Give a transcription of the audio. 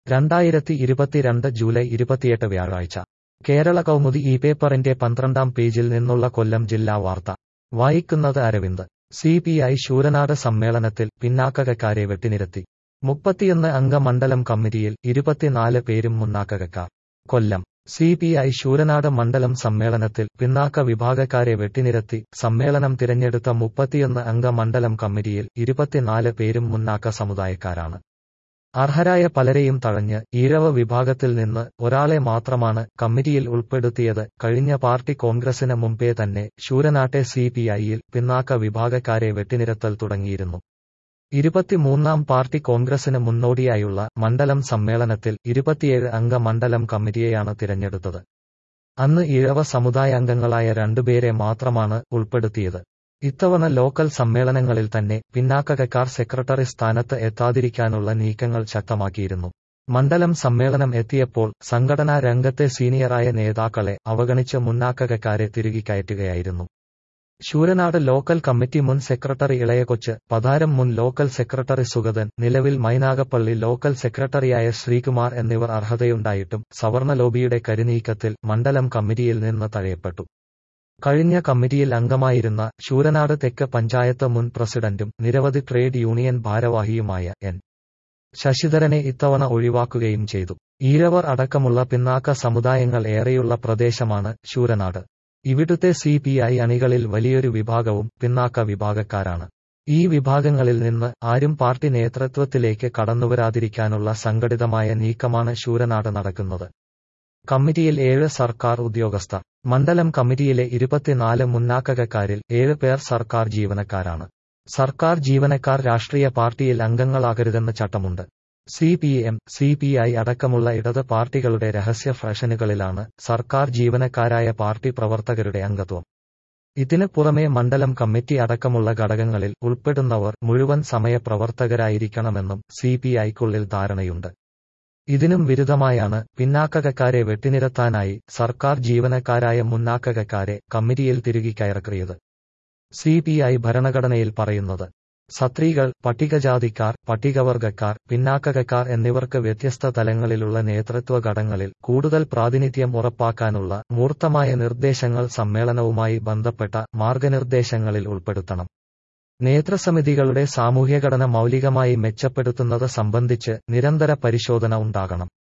രണ്ടായിരത്തി ഇരുപത്തിരണ്ട് ജൂലൈ ഇരുപത്തിയെട്ട് വ്യാഴാഴ്ച കേരള കൗമുദി ഈ പേപ്പറിന്റെ പന്ത്രണ്ടാം പേജിൽ നിന്നുള്ള കൊല്ലം ജില്ലാ വാർത്ത വായിക്കുന്നത് Aravind C P I Sooranad സമ്മേളനത്തിൽ പിന്നാക്കകക്കാരെ വെട്ടിനിരത്തി മുപ്പത്തിയൊന്ന് അംഗ മണ്ഡലം കമ്മിറ്റിയിൽ ഇരുപത്തിനാല് പേരും മുന്നാക്കകക്കാർ Kollam C P I Sooranad മണ്ഡലം സമ്മേളനത്തിൽ പിന്നാക്ക വിഭാഗക്കാരെ വെട്ടിനിരത്തി സമ്മേളനം തിരഞ്ഞെടുത്ത മുപ്പത്തിയൊന്ന് അംഗ മണ്ഡലം കമ്മിറ്റിയിൽ ഇരുപത്തിനാല് പേരും മുന്നാക്ക സമുദായക്കാരാണ് അർഹരായ പലരെയും തഴഞ്ഞ് ഈഴവ വിഭാഗത്തിൽ നിന്ന് ഒരാളെ മാത്രമാണ് കമ്മിറ്റിയിൽ ഉൾപ്പെടുത്തിയത് കഴിഞ്ഞ പാർട്ടി കോൺഗ്രസിന് മുമ്പേ തന്നെ ശൂരനാട്ടെ സി പി ഐയിൽ പിന്നാക്ക വിഭാഗക്കാരെ വെട്ടിനിരത്തൽ തുടങ്ങിയിരുന്നു ഇരുപത്തിമൂന്നാം പാർട്ടി കോൺഗ്രസിന് മുന്നോടിയായുള്ള മണ്ഡലം സമ്മേളനത്തിൽ ഇരുപത്തിയേഴ് അംഗ മണ്ഡലം കമ്മിറ്റിയെയാണ് തിരഞ്ഞെടുത്തത് അന്ന് ഇഴവ സമുദായാംഗങ്ങളായ രണ്ടുപേരെ മാത്രമാണ് ഉൾപ്പെടുത്തിയത് ഇത്തവണ ലോക്കൽ സമ്മേളനങ്ങളിൽ തന്നെ പിന്നാക്കകക്കാർ സെക്രട്ടറി സ്ഥാനത്ത് എത്താതിരിക്കാനുള്ള നീക്കങ്ങൾ ശക്തമാക്കിയിരുന്നു മണ്ഡലം സമ്മേളനം എത്തിയപ്പോൾ സംഘടനാ രംഗത്തെ സീനിയറായ നേതാക്കളെ അവഗണിച്ച് മുന്നാക്കകക്കാരെ തിരികെ കയറ്റുകയായിരുന്നു ശൂരനാട് ലോക്കൽ കമ്മിറ്റി മുൻ സെക്രട്ടറി ഇളയകൊച്ച് പതാരം മുൻ ലോക്കൽ സെക്രട്ടറി സുഗതൻ നിലവിൽ മൈനാഗപ്പള്ളി ലോക്കൽ സെക്രട്ടറിയായ ശ്രീകുമാർ എന്നിവർ അർഹതയുണ്ടായിട്ടും സവർണ ലോബിയുടെ കരുനീക്കത്തിൽ മണ്ഡലം കമ്മിറ്റിയിൽ നിന്ന് തഴയപ്പെട്ടു കഴിഞ്ഞ കമ്മിറ്റിയിൽ അംഗമായിരുന്ന ശൂരനാട് തെക്ക് പഞ്ചായത്ത് മുൻ പ്രസിഡന്റും നിരവധി ട്രേഡ് യൂണിയൻ ഭാരവാഹിയുമായ എൻ ശശിധരനെ ഇത്തവണ ഒഴിവാക്കുകയും ചെയ്തു ഈഴവർ അടക്കമുള്ള പിന്നാക്ക സമുദായങ്ങൾ ഏറെയുള്ള പ്രദേശമാണ് ശൂരനാട് ഇവിടുത്തെ സി പി ഐ അണികളിൽ വലിയൊരു വിഭാഗവും പിന്നാക്ക വിഭാഗക്കാരാണ് ഈ വിഭാഗങ്ങളിൽ നിന്ന് ആരും പാർട്ടി നേതൃത്വത്തിലേക്ക് കടന്നുവരാതിരിക്കാനുള്ള സംഘടിതമായ നീക്കമാണ് ശൂരനാട് നടക്കുന്നത് കമ്മിറ്റിയിൽ ഏഴ് സർക്കാർ ഉദ്യോഗസ്ഥർ മണ്ഡലം കമ്മിറ്റിയിലെ ഇരുപത്തിനാല് മുന്നാക്കകക്കാരിൽ ഏഴ് പേർ സർക്കാർ ജീവനക്കാരാണ് സർക്കാർ ജീവനക്കാർ രാഷ്ട്രീയ പാർട്ടിയിൽ അംഗങ്ങളാകരുതെന്ന് ചട്ടമുണ്ട് C P M C P I അടക്കമുള്ള ഇടത് പാർട്ടികളുടെ രഹസ്യ ഫാഷനുകളിലാണ് സർക്കാർ ജീവനക്കാരായ പാർട്ടി പ്രവർത്തകരുടെ അംഗത്വം ഇതിന് പുറമെ മണ്ഡലം കമ്മിറ്റി അടക്കമുള്ള ഘടകങ്ങളിൽ ഉൾപ്പെടുന്നവർ മുഴുവൻ സമയ പ്രവർത്തകരായിരിക്കണമെന്നും സി പി ഐക്കുള്ളിൽ ധാരണയുണ്ട് ഇതിനും വിരുദ്ധമായാണ് പിന്നാക്കകക്കാരെ വെട്ടിനിരത്താനായി സർക്കാർ ജീവനക്കാരായ മുന്നാക്കകക്കാരെ കമ്മിറ്റിയിൽ തിരികെ കയറക്കിയത് സി പി ഐ ഭരണഘടനയിൽ പറയുന്നത് സത്രീകൾ പട്ടികജാതിക്കാർ പട്ടികവർഗക്കാർ പിന്നാക്കകക്കാർ എന്നിവർക്ക് വ്യത്യസ്ത തലങ്ങളിലുള്ള നേതൃത്വ ഘടകങ്ങളിൽ കൂടുതൽ പ്രാതിനിധ്യം ഉറപ്പാക്കാനുള്ള മൂർത്തമായ നിർദ്ദേശങ്ങൾ സമ്മേളനവുമായി ബന്ധപ്പെട്ട മാർഗനിർദ്ദേശങ്ങളിൽ ഉൾപ്പെടുത്തണം നേതൃസമിതികളുടെ സാമൂഹ്യഘടന മൗലികമായി മെച്ചപ്പെടുത്തുന്നത് സംബന്ധിച്ച് നിരന്തര പരിശോധന ഉണ്ടാകണം